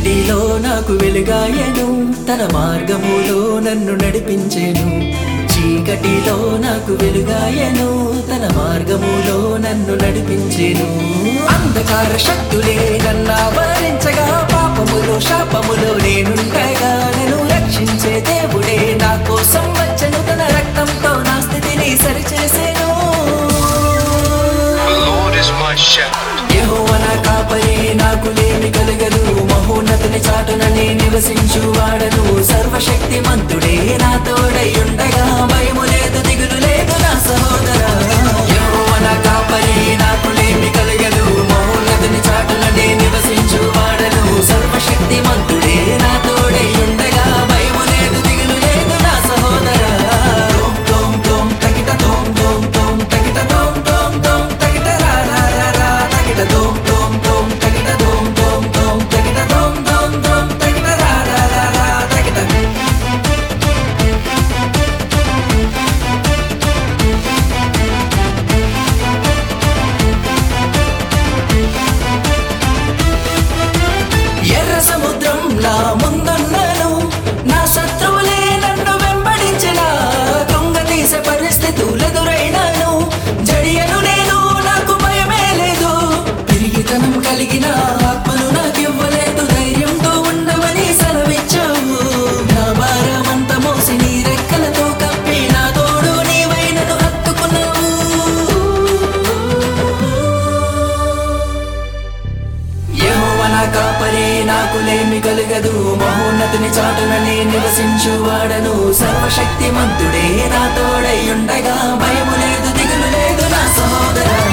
చీకటిలో నాకు వెలుగాయను తన మార్గములో నన్ను నడిపించెను చీకటిలో నాకు వెలుగాయను తన మార్గములో నన్ను నడిపించెను అంధకార శక్తులే నన్ను ఆవరించగా పాపములో శాపములో నేనుండగా నన్ను రక్షించే దేవుడే నా కోసం వచ్చెను తన రక్తంతో నా స్థితిని సరిచేసేను The Lord is my shepherd. యెహోవా నా కాపరి నాకు లేమి కలగదు మహోన్నతుని చాటున నే నివసించు వాడను సర్వశక్తి మంతుడే నా తోడై ఉండగా భయము లేదు దిగులు లేదు నా సహోదర యెహోవా నా కాపరి నాకు లేమి కలగదు మహోన్నతుని చాటున నే నివసించు వాడను సర్వశక్తి మంతుడే నా తోడై ఉండగా భయము లేదు దిగులు లేదు నా సహోదర తోం తోం తోం తకిట తోం తోం తోం తకిట తోం తోం తోం తకిట రా రా రా రా తకిట తోం తోం తోం తకిట తోం తోం తోం తకిట తోం తోం తోం తకిట రా రా రా రా తకిట ఎర్ర సముద్రంలా ముందున్నాను నా శత్రువులే నన్ను వెంబడించిన దొంగ తీసే పరిస్థితులెదురైనాను జడియను నేను నాకు భయమే లేదు తిరిగితనం కలిగిన ఆత్మను నాకివ్వలేదు ధైర్యంతో ఉండమని సెలవిచ్చావు నా భారమంత మోసి నీ రెక్కలతో కప్పి నా తోడు నీవైనను హత్తుకున్నావు యెహోవా నా కాపరి నాకు లేమి కలగదు మహోన్నతుని చాటున నే నివసించు వాడను సర్వశక్తి మంతుడే నా తోడై ఉండగా భయము లేదు దిగులు లేదు నా సహోదరా